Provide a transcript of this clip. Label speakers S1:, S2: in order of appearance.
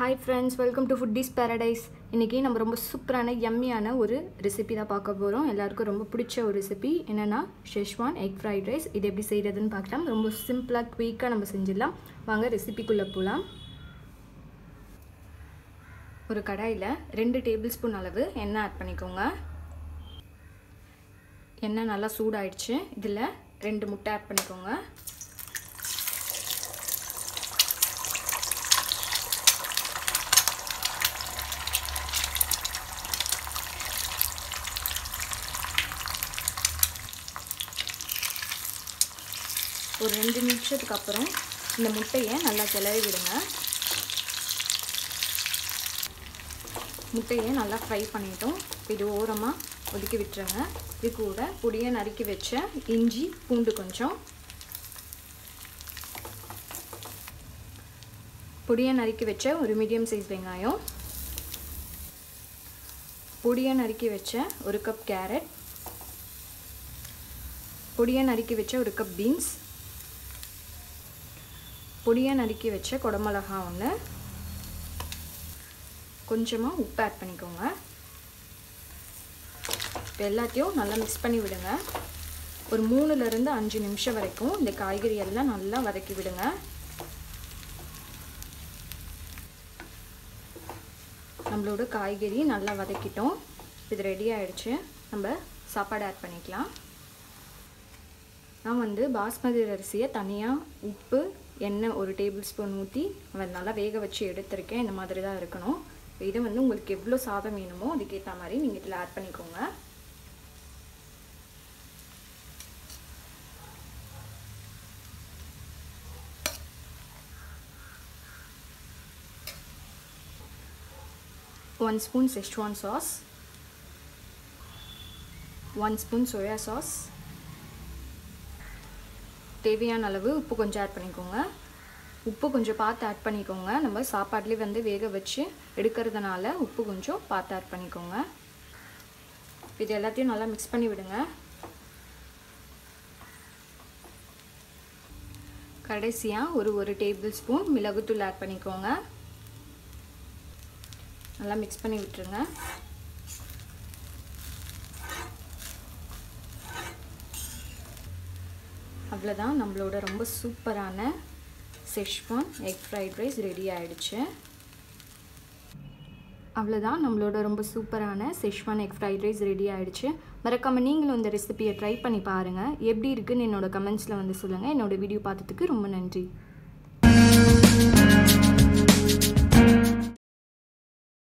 S1: hi friends welcome to foodies paradise இன்றைக்கி நம்ம ரொம்ப சூப்பரான யம்மியான ஒரு ரெசிபி தான் பார்க்க போகிறோம் எல்லாருக்கும் ரொம்ப பிடிச்ச ஒரு ரெசிபி என்னென்னா ஷெஷ்வான் எக் ஃப்ரைட் ரைஸ் இது எப்படி செய்கிறதுன்னு பார்க்கலாம் ரொம்ப சிம்பிளாக குயிக்காக நம்ம செஞ்சிடலாம் வாங்க ரெசிபிக்குள்ளே போகலாம் ஒரு கடாயில் ரெண்டு டேபிள் ஸ்பூன் அளவு எண்ணெய் ஆட் பண்ணிக்கோங்க எண்ணெய் நல்லா சூடாயிடுச்சு இதில் ரெண்டு முட்டை ஆட் பண்ணிக்கோங்க ஒரு ரெண்டு நிமிஷத்துக்கு அப்புறம் இந்த முட்டையை நல்லா கிளறி விடுங்க முட்டையை நல்லா ஃப்ரை பண்ணிட்டோம் இது ஓரமாக ஒதுக்கி விட்டுருங்க இது கூட பொடியை நறுக்கி வச்ச இஞ்சி பூண்டு கொஞ்சம் பொடியை நறுக்கி வச்ச ஒரு மீடியம் சைஸ் வெங்காயம் பொடியை நறுக்கி வச்ச ஒரு கப் கேரட் பொடியை நறுக்கி வச்ச ஒரு கப் பீன்ஸ் பொடியாக நறுக்கி வச்ச குடமிளகா ஒன்று கொஞ்சமாக உப்பு ஆட் பண்ணிக்கோங்க இப்போ எல்லாத்தையும் நல்லா மிக்ஸ் பண்ணி விடுங்க ஒரு மூணுலேருந்து அஞ்சு நிமிஷம் வரைக்கும் இந்த காய்கறி எல்லாம் நல்லா வதக்கி விடுங்க நம்மளோட காய்கறி நல்லா வதக்கிட்டோம் இது ரெடி ஆகிடுச்சு நம்ம சாப்பாடு ஆட் பண்ணிக்கலாம் நான் வந்து பாஸ்மதி அரிசியை தனியாக உப்பு எண்ணெய் ஒரு டேபிள் ஸ்பூன் ஊற்றி நல்லா வேக வச்சு எடுத்திருக்கேன் இந்த மாதிரி தான் இருக்கணும் இது வந்து உங்களுக்கு எவ்வளோ சாதம் வேணுமோ அதுக்கேற்ற மாதிரி நீங்கள் இதில் ஆட் பண்ணிக்கோங்க one spoon Schezwan sauce one spoon soya sauce தேவையான அளவு உப்பு கொஞ்சம் ஆட் பண்ணிக்கோங்க உப்பு கொஞ்சம் பார்த்து ஆட் பண்ணிக்கோங்க நம்ம சாப்பாட்லேயே வந்து வேக வச்சு எடுக்கிறதுனால உப்பு கொஞ்சம் பார்த்து ஆட் பண்ணிக்கோங்க இது எல்லாத்தையும் நல்லா மிக்ஸ் பண்ணி விடுங்க கடைசியாக ஒரு ஒரு டேபிள் ஸ்பூன் மிளகுத்தூள் ஆட் பண்ணிக்கோங்க நல்லா மிக்ஸ் பண்ணி விட்டுருங்க அவ்வளோதான் நம்மளோட ரொம்ப சூப்பரான Schezwan egg fried rice ready ஆகிடுச்சு அவ்வளோதான் நம்மளோட ரொம்ப சூப்பரான Schezwan egg fried rice ready ஆகிடுச்சு மறக்காமல் நீங்களும் இந்த ரெசிபியை ட்ரை பண்ணி பாருங்கள் எப்படி இருக்குன்னு என்னோடய கமெண்ட்ஸில் வந்து சொல்லுங்கள் என்னோடய வீடியோ பார்த்ததுக்கு ரொம்ப நன்றி